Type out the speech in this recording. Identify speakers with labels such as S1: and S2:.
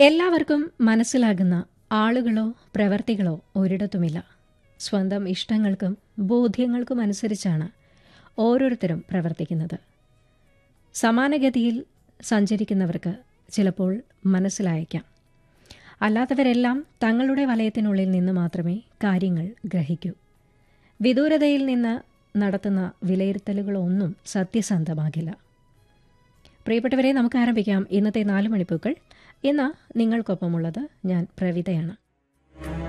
S1: എല്ലാവർക്കും മനസ്സിലാകുന്ന ആളുകളോ പ്രവർത്തികളോ ഒരിടത്തുമില്ല സ്വന്തം ഇഷ്ടങ്ങൾക്കും ബോധ്യങ്ങൾക്കും അനുസരിച്ചാണ് ഓരോരുത്തരും പ്രവർത്തിക്കുന്നത് സമാനഗതിയിൽ സഞ്ചരിക്കുന്നവർക്ക് ചിലപ്പോൾ മനസ്സിലായേക്കാം അല്ലാത്തവരെല്ലാം തങ്ങളുടെ വലയത്തിനുള്ളിൽ നിന്ന് മാത്രമേ കാര്യങ്ങൾ ഗ്രഹിക്കൂ വിദൂരതയിൽ നിന്ന് നടത്തുന്ന വിലയിരുത്തലുകളൊന്നും സത്യസന്ധമാകില്ല പ്രിയപ്പെട്ടവരെ നമുക്ക് ആരംഭിക്കാം ഇന്നത്തെ നാല് മണിപ്പൂക്കൾ ഇന്ന് നിങ്ങൾക്കൊപ്പമുള്ളത് ഞാൻ പ്രവിതയാണ്